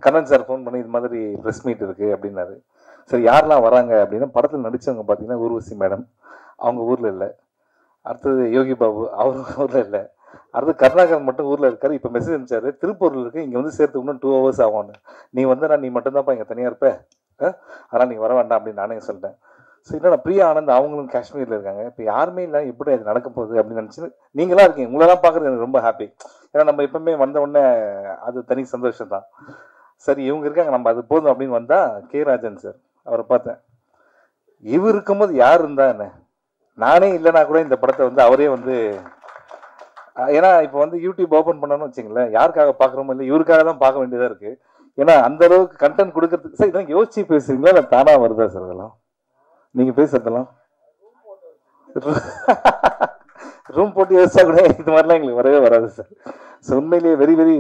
Kannan sir phone பண்ணி இது மாதிரி ப்ரெஸ் மீட் இருக்கு அப்படின்னாரு சரி யாரெல்லாம் வராங்க அப்படின்னா படத்தில் நடிச்சவங்க பார்த்தீங்கன்னா ஊர்வசி மேடம் அவங்க ஊரில் இல்லை அடுத்தது யோகி பாபு அவர் ஊரில் இல்லை அடுத்து கருணாகரன் மட்டும் ஊரில் இருக்காரு இப்போ மெசேஜ் அனுப்பிச்சாரு திருப்பூரில் இருக்கு இங்கே வந்து சேர்த்து இன்னும் டூ ஹவர்ஸ் ஆகும்னு நீ வந்தனா நீ மட்டும்தான்ப்பா இங்கே தனியாக இருப்ப அஹ்? அதனால் நீ வர வேண்டாம் அப்படின்னு நானே சொல்லிட்டேன் ஸோ என்னடா பிரியா ஆனந்த் அவங்களும் காஷ்மீரில் இருக்காங்க இப்போ யாருமே இல்லை எப்படி அது நடக்க போகுது அப்படின்னு நினச்சி நீங்களாம் இருக்கீங்க உங்களெல்லாம் பார்க்குறது எனக்கு ரொம்ப ஹாப்பி ஏன்னா நம்ம எப்பவுமே வந்த உடனே அது தனி சந்தோஷம் தான் சரி இவங்க இருக்காங்க நம்ம அது போதும் அப்படின்னு வந்தா கே ராஜன் சார் அவரை பார்த்தேன் இவர் இருக்கும்போது யார் இருந்தா என்ன நானே இல்லைனா கூட இந்த படத்தை வந்து அவரே வந்து அஹ் ஏன்னா இப்போ வந்து யூடியூப் ஓப்பன் பண்ணணும்னு வச்சுங்களேன் யாருக்காக பார்க்குறோமோ இல்லை இவருக்காக தான் பார்க்க வேண்டியதாக இருக்கு ஏன்னா அந்த அளவுக்கு கண்டென்ட் கொடுக்கறதுக்கு சார் இதெல்லாம் யோசிச்சு பேசுறீங்களா இல்லை தானா வருதா சார் இதெல்லாம் நீங்கள் பேசுறதெல்லாம் ரூம் போட்டு யோசிச்சா கூட இது மாதிரிலாம் எங்களுக்கு வரவே வராது சார் ஸோ உண்மையிலேயே very very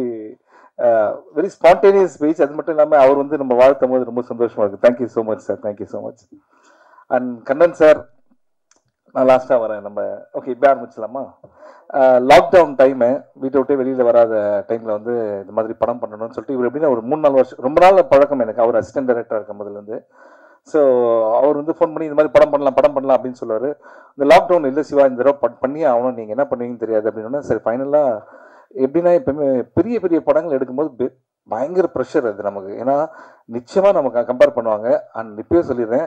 very spontaneous speech அது மட்டும் இல்லாமல் அவர் வந்து நம்ம வாழ்த்தும் போது ரொம்ப சந்தோஷமா இருக்கு thank you so much sir thank you so much and Kannan sir நான் லாஸ்ட்டாக வரேன் நம்ம ஓகே இப்போ ஆரம்பிச்சலாமா லாக்டவுன் டைமு வீட்டை விட்டு வெளியில் வராத டைமில் வந்து இந்த மாதிரி படம் பண்ணணும்னு சொல்லிட்டு இவர் எப்படின்னா ஒரு மூணு நாலு வருஷம் ரொம்ப நாள் பழக்கம் எனக்கு அவர் அசிஸ்டன்ட் டைரக்டர் இருக்கும் போதுலேருந்து ஸோ அவர் வந்து ஃபோன் பண்ணி இந்த மாதிரி படம் பண்ணலாம் படம் பண்ணலாம் அப்படின்னு சொல்லுவார் இந்த லாக்டவுன் இல்லை சிவா இந்த தடவை பட் பண்ணி ஆகணும் நீங்கள் என்ன பண்ணுவீங்கன்னு தெரியாது அப்படின்னா சரி ஃபைனலாக எப்படின்னா எப்பவுமே பெரிய பெரிய படங்கள் எடுக்கும்போது பெ- பயங்கர ப்ரெஷர் அது நமக்கு ஏன்னா நிச்சயமாக நமக்கு கம்பேர் பண்ணுவாங்க அண்ட் இப்பயே சொல்லிடுறேன்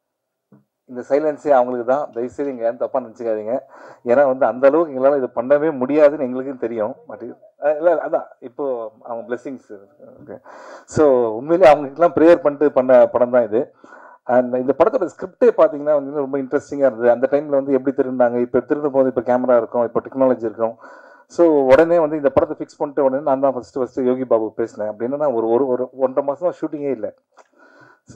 இந்த சைலன்ஸே அவங்களுக்கு தான் தயவுசெய்து இங்கே யாரும் தப்பாக நினச்சிக்காதீங்க ஏன்னா வந்து அந்த அளவுக்கு எங்களால் இது பண்ணவே முடியாதுன்னு எங்களுக்கும் தெரியும் பட் இல்லை அதான் இப்போ அவங்க பிளெஸிங்ஸ் ஓகே ஸோ உண்மையிலேயே அவங்களுக்குலாம் ப்ரேயர் பண்ணிட்டு பண்ண படம் தான் இது அண்ட் இந்த படத்தோட ஸ்கிரிப்டே பார்த்தீங்கன்னா வந்து ரொம்ப இன்ட்ரெஸ்டிங்காக இருந்தது அந்த டைமில் வந்து எப்படி திருந்தாங்க இப்போ திருடும் போது இப்போ கேமரா இருக்கும் இப்போ டெக்னாலஜி இருக்கும் ஸோ உடனே வந்து இந்த படத்தை ஃபிக்ஸ் பண்ணிட்டு உடனே நான் தான் ஃபஸ்ட்டு ஃபஸ்ட்டு யோகி பாபு பேசினேன் அப்படின்னா ஒரு ஒரு ஒரு ஒன்றரை மாதமாக ஷூட்டிங்கே இல்லை ஸோ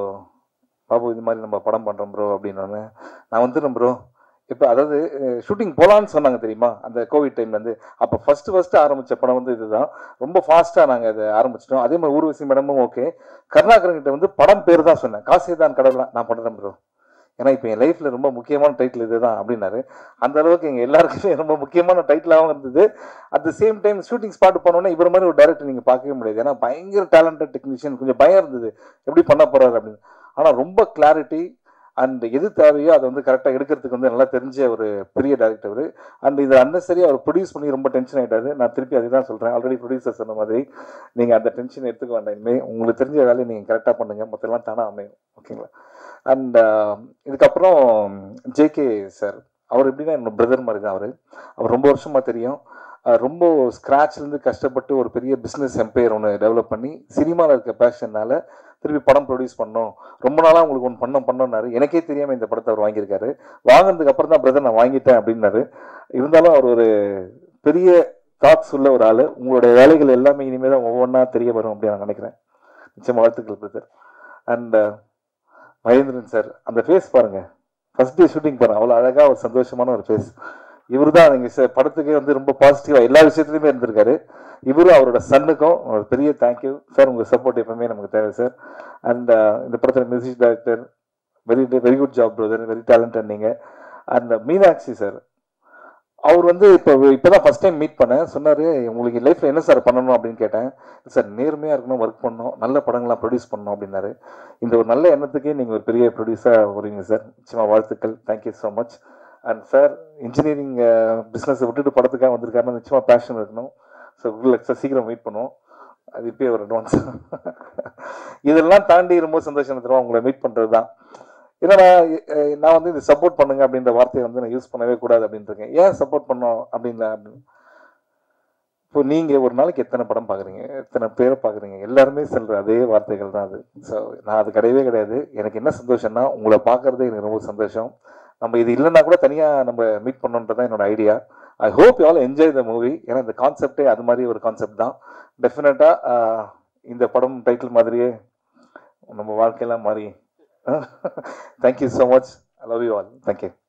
பாபு இது மாதிரி நம்ம படம் பண்ணுறோம் ப்ரோ அப்படின்னு நான் வந்துடுறேன் ப்ரோ இப்போ அதாவது ஷூட்டிங் போகலான்னு சொன்னாங்க தெரியுமா அந்த கோவிட் டைம்லேருந்து அப்போ ஃபஸ்ட்டு ஃபஸ்ட்டு ஆரம்பித்த படம் வந்து இதுதான் ரொம்ப ஃபாஸ்ட்டாக நாங்கள் அதை ஆரம்பிச்சிட்டோம் அதே மாதிரி ஊர்வசி மேடமும் ஓகே கருணாகரன் கிட்ட வந்து படம் பேர் தான் சொன்னேன் காசே தான் கடவுளாக நான் பண்ணுறேன் ப்ரோ ஏன்னா இப்போ என் லைஃப்பில் ரொம்ப முக்கியமான டைட்டில் இதுதான் அப்படின்னாரு அந்த அளவுக்கு எங்கள் எல்லாருக்குமே ரொம்ப முக்கியமான டைட்டிலாகவும் இருந்தது at the same time shooting spot போனோன்னே இவர் மாதிரி ஒரு டேரக்டர் நீங்கள் பார்க்கவே முடியாது ஏன்னா பயங்கர டேலண்டட் டெக்னீஷியன் கொஞ்சம் பயம் இருந்தது எப்படி பண்ண போறாரு அப்படின்னு ஆனால் ரொம்ப கிளாரிட்டி அண்ட் எது தேவையோ அதை வந்து கரெக்டாக எடுக்கிறதுக்கு வந்து நல்லா தெரிஞ்ச ஒரு பெரிய டேரக்டர் அண்ட் இதை அன்னசரி அவர் ப்ரொடியூஸ் பண்ணி ரொம்ப டென்ஷன் ஆகிட்டாரு நான் திருப்பி அதுதான் சொல்கிறேன் ஆல்ரெடி ப்ரொடியூசர் சொன்ன மாதிரி நீங்கள் அந்த டென்ஷன் எடுத்துக்க வேண்டாம் இனிமேல் உங்களுக்கு தெரிஞ்ச வேலையை நீங்கள் கரெக்டாக பண்ணுங்க மற்றெல்லாம் தானாக அமையும் ஓகேங்களா அண்ட் இதுக்கப்புறம் ஜேகே சார் அவர் எப்படின்னா என்னோட பிரதர் மாதிரி தான் அவர் அவர் ரொம்ப வருஷமாக தெரியும் அஹ் ரொம்ப ஸ்க்ராட்ச்லேருந்து கஷ்டப்பட்டு ஒரு பெரிய பிஸ்னஸ் எம்பையர் ஒன்று டெவலப் பண்ணி சினிமாவில் இருக்க பேஷன்னால திருப்பி படம் ப்ரொடியூஸ் பண்ணோம் ரொம்ப நாளாக உங்களுக்கு ஒன்று பண்ணோம் பண்ணோம்னாரு எனக்கே தெரியாமல் இந்த படத்தை அவர் வாங்கியிருக்காரு வாங்கினதுக்கு அப்புறம் தான் பிரதர் நான் வாங்கிட்டேன் அப்படின்னாரு இருந்தாலும் அவர் ஒரு பெரிய தாட்ஸ் உள்ள ஒரு ஆள் உங்களுடைய வேலைகள் எல்லாமே இனிமேல் தான் ஒவ்வொன்றா தெரிய வரும் அப்படின்னு நான் நினைக்கிறேன் நிச்சயமா வாழ்த்துக்கள் பிரதர் அண்ட் மகேந்திரன் சார் அந்த ஃபேஸ் பாருங்க ஃபர்ஸ்ட் டே ஷூட்டிங் பாருங்க அவ்வளோ அழகா ஒரு சந்தோஷமான ஒரு ஃபேஸ் இவர் தான் நீங்க சார் படத்துக்கே வந்து ரொம்ப பாசிட்டிவா எல்லா விஷயத்துலையுமே இருந்திருக்காரு இவரும் அவரோட சன்னுக்கும் ஒரு பெரிய தேங்க்யூ சார் உங்க சப்போர்ட் எப்பவுமே நமக்கு தேவை சார் அண்ட் இந்த படத்துல music director very very good job brother very talented நீங்க அண்ட் மீனாட்சி சார் அவர் வந்து இப்போ இப்போதான் ஃபர்ஸ்ட் டைம் மீட் பண்ணேன் சொன்னாரு உங்களுக்கு லைஃப்ல என்ன சார் பண்ணணும் அப்படின்னு கேட்டேன் சார் நேர்மையா இருக்கணும் ஒர்க் பண்ணணும் நல்ல படங்கள்லாம் ப்ரொடியூஸ் பண்ணணும் அப்படின்னாரு இந்த ஒரு நல்ல எண்ணத்துக்கே நீங்கள் ஒரு பெரிய ப்ரொடியூசராக வருவீங்க சார் நிச்சயமா வாழ்த்துக்கள் thank you so much and sir engineering பிஸ்னஸை விட்டுட்டு படத்துக்காக வந்திருக்காருன்னா நிச்சயமாக பேஷன் இருக்கணும் ஸோ சார் சீக்கிரம் வெயிட் பண்ணுவோம் அது இப்போயே ஒரு அட்வான்ஸ் இதெல்லாம் தாண்டி ரொம்ப சந்தோஷம் தருவோம் உங்களை மீட் பண்ணுறது தான் ஏன்னா நான், அஹ், நான் வந்து இந்த சப்போர்ட் பண்ணுங்க அப்படின்ற வார்த்தையை வந்து நான் யூஸ் பண்ணவே கூடாது அப்படின்னு இருக்கேன் ஏன் சப்போர்ட் பண்ணோம் அப்படின்ல அப்படின்னு இப்போ நீங்க ஒரு நாளைக்கு எத்தனை படம் பாக்குறீங்க எத்தனை பேரை பாக்குறீங்க எல்லாருமே சொல்ற அதே வார்த்தைகள் தான் அது ஸோ நான் அது கிடையவே கிடையாது எனக்கு என்ன சந்தோஷம்னா உங்களை பார்க்கறது எனக்கு ரொம்ப சந்தோஷம் நம்ம இது இல்லைன்னா கூட தனியா நம்ம மீட் பண்ணணுன்றதான் என்னோட idea I hope you all enjoy the movie ஏன்னா இந்த கான்செப்டே அது மாதிரி ஒரு கான்செப்ட் தான் டெஃபினட்டா இந்த படம் டைட்டில் மாதிரியே நம்ம வாழ்க்கையெல்லாம் மாறி thank you so much I love you all thank you